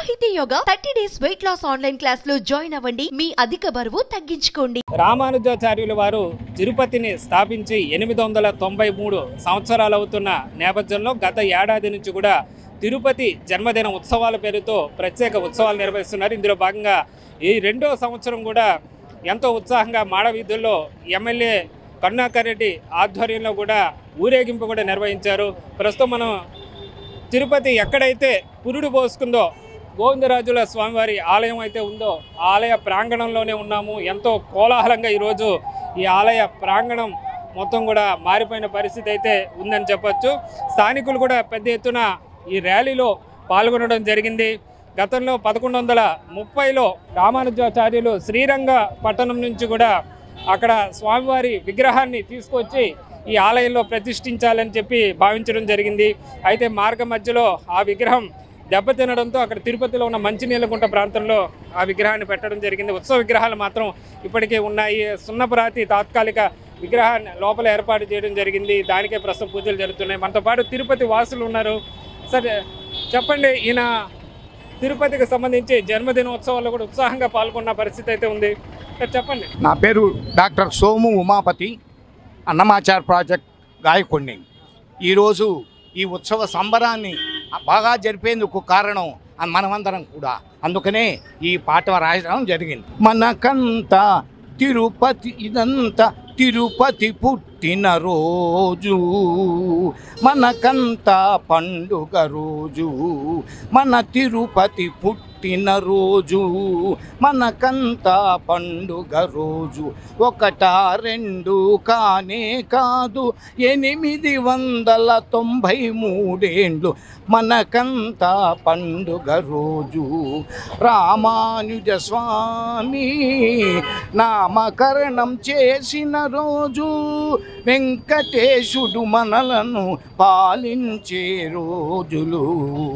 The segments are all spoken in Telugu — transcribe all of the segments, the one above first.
సాహితీ yoga thirty days weight loss online class లో జాయిన్ అవ్వండి మీ అధిక బరువు తగ్గించుకోండి రామానుజాచార్యుల వారు తిరుపతిని స్థాపించి ఎనిమిది వందల తొంభై మూడు సంవత్సరాలు అవుతున్న నేపథ్యంలో గత ఏడాది నుంచి కూడా తిరుపతి జన్మదిన ఉత్సవాల పేరుతో ప్రత్యేక ఉత్సవాలు నిర్వహిస్తున్నారు ఇందులో భాగంగా ఈ రెండో సంవత్సరం కూడా ఎంతో ఉత్సాహంగా మాడవీధుల్లో ఎమ్మెల్యే కరుణాకర్ రెడ్డి ఆధ్వర్యంలో కూడా ఊరేగింపు కూడా నిర్వహించారు ప్రస్తుతం మనం తిరుపతి ఎక్కడైతే పురుడు పోసుకుందో గోవిందరాజుల స్వామివారి ఆలయం అయితే ఉందో ఆ ఆలయ ప్రాంగణంలోనే ఉన్నాము ఎంతో కోలాహలంగా ఈరోజు ఈ ఆలయ ప్రాంగణం మొత్తం కూడా మారిపోయిన పరిస్థితి అయితే ఉందని చెప్పొచ్చు స్థానికులు కూడా పెద్ద ఎత్తున ఈ ర్యాలీలో పాల్గొనడం జరిగింది గతంలో పదకొండు వందల ముప్పైలో రామానుజాచార్యులు శ్రీరంగ పట్టణం నుంచి కూడా అక్కడ స్వామివారి విగ్రహాన్ని తీసుకొచ్చి ఈ ఆలయంలో ప్రతిష్ఠించాలని చెప్పి భావించడం జరిగింది అయితే మార్గ మధ్యలో ఆ విగ్రహం దెబ్బతినడంతో అక్కడ తిరుపతిలో ఉన్న మంచినీళ్ళగుంట ప్రాంతంలో ఆ విగ్రహాన్ని పెట్టడం జరిగింది ఉత్సవ విగ్రహాలు మాత్రం ఇప్పటికే ఉన్నాయి సున్నపురాతి తాత్కాలిక విగ్రహాన్ని లోపల ఏర్పాటు చేయడం జరిగింది దానికే ప్రస్తుతం పూజలు జరుగుతున్నాయి మనతో పాటు తిరుపతి వాసులు ఉన్నారు సరే చెప్పండి ఈయన తిరుపతికి సంబంధించి జన్మదినోత్సవాల్లో కూడా ఉత్సాహంగా పాల్గొన్న పరిస్థితి అయితే ఉంది సార్ చెప్పండి నా పేరు డాక్టర్ సోము ఉమాపతి అన్నమాచార్ ప్రాజెక్ట్ గాయకొండి ఈరోజు ఈ ఉత్సవ సంబరాన్ని బాగా జరిపేందుకు కారణం ఆ మనమందరం కూడా అందుకనే ఈ పాట రాయడం జరిగింది మనకంతా తిరుపతి ఇదంతా తిరుపతి పుట్టిన రోజు మనకంతా పండుగ రోజు మన తిరుపతి పుట్టిన రోజు మనకంతా పండుగ రోజు ఒకట రెండు కానే కాదు ఎనిమిది వందల తొంభై మూడేండ్లు మనకంతా పండుగ రోజు రామానుజ స్వామి నామకరణం చేసిన రోజు వెంకటేశుడు మనలను పాలించే రోజులు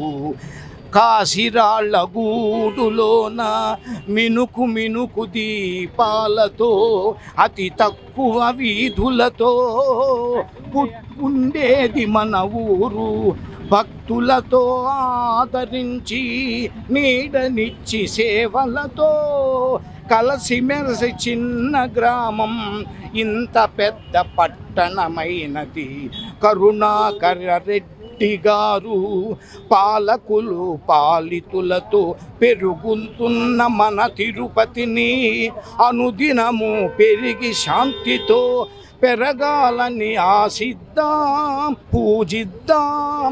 కాశీరాళ్ళ గూడులోన మినుకు మినుకు దీపాలతో అతి తక్కువ వీధులతో పుట్- ఉండేది మన ఊరు భక్తులతో ఆదరించి నీడనిచ్చి సేవలతో కలసిమెరసి చిన్న గ్రామం ఇంత పెద్ద పట్టణమైనది కరుణాకర రెడ్డి గారు పాలకులు పాలితులతో పెరుగుతున్న మన తిరుపతిని అనుదినము పెరిగి శాంతితో పెరగాలని ఆశిద్దాం పూజిద్దాం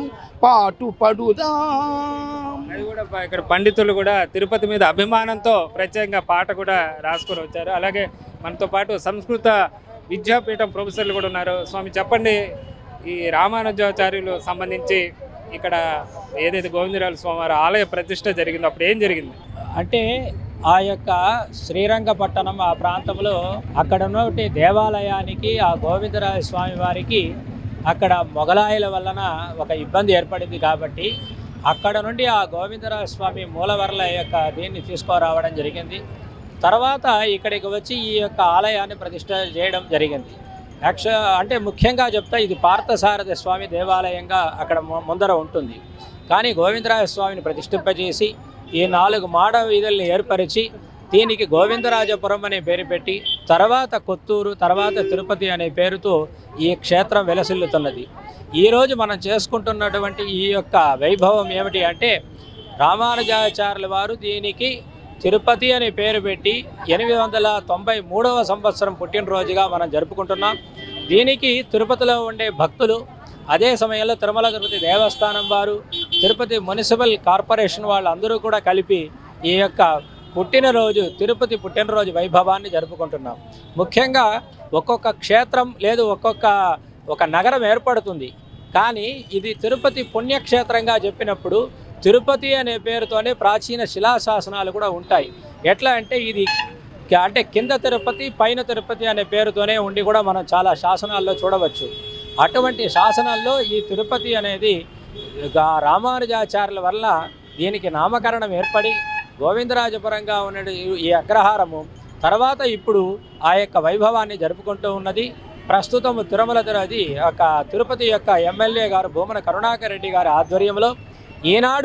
పాటుపడుదాం అది కూడా ప- ఇక్కడ పండితులు కూడా తిరుపతి మీద అభిమానంతో ప్రత్యేకంగా పాట కూడా రాసుకొని వచ్చారు అలాగే మనతో పాటు సంస్కృత విద్యాపీఠం ప్రొఫెసర్లు కూడా ఉన్నారు స్వామి చెప్పండి ఈ రామానుజాచార్యులు సంబంధించి ఇక్కడ ఏదైతే గోవిందరాజు స్వామివారి ఆలయ ప్రతిష్ట జరిగిందో అప్పుడు ఏం జరిగింది అంటే ఆ యొక్క శ్రీరంగపట్టణం ఆ ప్రాంతంలో అక్కడ ఉన్నటువంటి దేవాలయానికి ఆ గోవిందరాజ స్వామి వారికి అక్కడ మొగలాయుల వలన ఒక ఇబ్బంది ఏర్పడింది కాబట్టి అక్కడ నుండి ఆ గోవిందరాజ స్వామి మూలవర్ల యొక్క దీన్ని తీసుకురావడం జరిగింది తర్వాత ఇక్కడికి వచ్చి ఈ యొక్క ఆలయాన్ని ప్రతిష్ట చేయడం జరిగింది యాక్చు అంటే ముఖ్యంగా చెప్తా ఇది పార్థసారథి స్వామి దేవాలయంగా అక్కడ ము- ముందర ఉంటుంది కానీ గోవిందరాజ స్వామిని ప్రతిష్ఠింపజేసి ఈ నాలుగు మాడ వీధుల్ని ఏర్పరిచి దీనికి గోవిందరాజపురం అనే పేరు పెట్టి తర్వాత కొత్తూరు తర్వాత తిరుపతి అనే పేరుతో ఈ క్షేత్రం వెలసిల్లుతున్నది ఈరోజు మనం చేసుకుంటున్నటువంటి ఈ యొక్క వైభవం ఏమిటి అంటే రామానుజాచార్యుల వారు దీనికి తిరుపతి అనే పేరు పెట్టి ఎనిమిది వందల తొంభై మూడవ సంవత్సరం పుట్టినరోజుగా మనం జరుపుకుంటున్నాం దీనికి తిరుపతిలో ఉండే భక్తులు అదే సమయంలో తిరుమల తిరుపతి దేవస్థానం వారు తిరుపతి మున్సిపల్ కార్పొరేషన్ వాళ్ళందరూ కూడా కలిపి ఈ యొక్క పుట్టినరోజు తిరుపతి పుట్టినరోజు వైభవాన్ని జరుపుకుంటున్నాం ముఖ్యంగా ఒక్కొక్క క్షేత్రం లేదు ఒక్కొక్క ఒక నగరం ఏర్పడుతుంది కానీ ఇది తిరుపతి పుణ్యక్షేత్రంగా చెప్పినప్పుడు తిరుపతి అనే పేరుతోనే ప్రాచీన శిలాశాసనాలు కూడా ఉంటాయి ఎట్లా అంటే ఇది క- అంటే కింద తిరుపతి పైన తిరుపతి అనే పేరుతోనే ఉండి కూడా మనం చాలా శాసనాల్లో చూడవచ్చు అటువంటి శాసనాల్లో ఈ తిరుపతి అనేది గా- రామానుజాచార్యుల వల్ల దీనికి నామకరణం ఏర్పడి గోవిందరాజపురంగా ఉన్న ఈ అగ్రహారము తర్వాత ఇప్పుడు ఆ యొక్క వైభవాన్ని జరుపుకుంటూ ఉన్నది ప్రస్తుతం తిరుమల తిరుపతి యొక్క తిరుపతి యొక్క ఎమ్మెల్యే గారు భూమన కరుణాకర్ రెడ్డి గారి ఆధ్వర్యంలో ఈనాడు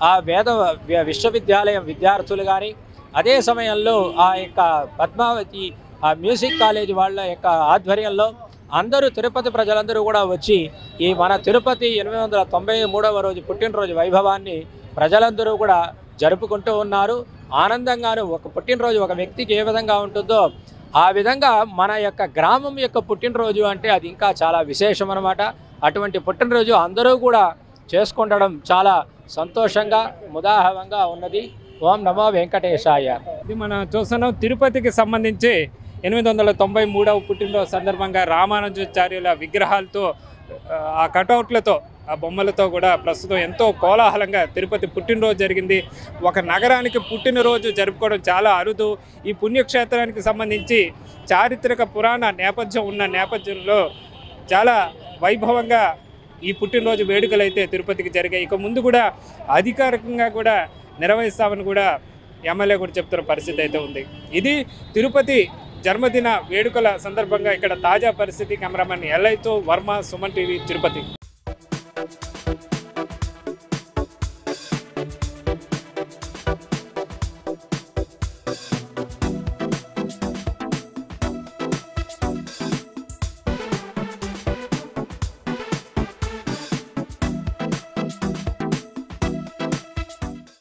ఆ వేద వి- విశ్వవిద్యాలయం విద్యార్థులు కానీ అదే సమయంలో ఆ యొక్క పద్మావతి ఆ మ్యూజిక్ కాలేజ్ వాళ్ళ యొక్క ఆధ్వర్యంలో అందరూ తిరుపతి ప్రజలందరూ కూడా వచ్చి ఈ మన తిరుపతి ఎనిమిది వందల తొంభై మూడవ రోజు పుట్టినరోజు వైభవాన్ని ప్రజలందరూ కూడా జరుపుకుంటూ ఉన్నారు ఆనందంగాను ఒక పుట్టినరోజు ఒక వ్యక్తికి ఏ విధంగా ఉంటుందో ఆ విధంగా మన యొక్క గ్రామం యొక్క పుట్టినరోజు అంటే అది ఇంకా చాలా విశేషం అనమాట అటువంటి పుట్టినరోజు అందరూ కూడా చేసుకుంటడం చాలా సంతోషంగా ముదాహవంగా ఉన్నది ఓం నమో వెంకటేశాయ ఇది మనం చూస్తున్నాం తిరుపతికి సంబంధించి ఎనిమిది వందల తొంభై మూడవ పుట్టినరోజు సందర్భంగా రామానుజాచార్యుల విగ్రహాలతో ఆ, ఆ కటౌట్లతో ఆ బొమ్మలతో కూడా ప్రస్తుతం ఎంతో కోలాహలంగా తిరుపతి పుట్టినరోజు జరిగింది ఒక నగరానికి పుట్టినరోజు జరుపుకోవడం చాలా అరుదు ఈ పుణ్యక్షేత్రానికి సంబంధించి చారిత్రక పురాణ నేపథ్యం ఉన్న నేపథ్యంలో చాలా వైభవంగా ఈ పుట్టినరోజు వేడుకలు అయితే తిరుపతికి జరిగాయి ఇక ముందు కూడా అధికారికంగా కూడా నిర్వహిస్తామని కూడా ఎమ్మెల్యే కూడా చెప్తున్న పరిస్థితి అయితే ఉంది ఇది తిరుపతి జన్మదిన వేడుకల సందర్భంగా ఇక్కడ తాజా పరిస్థితి కెమెరామెన్ ఎల్ఐతో వర్మ సుమన్ టీవీ తిరుపతి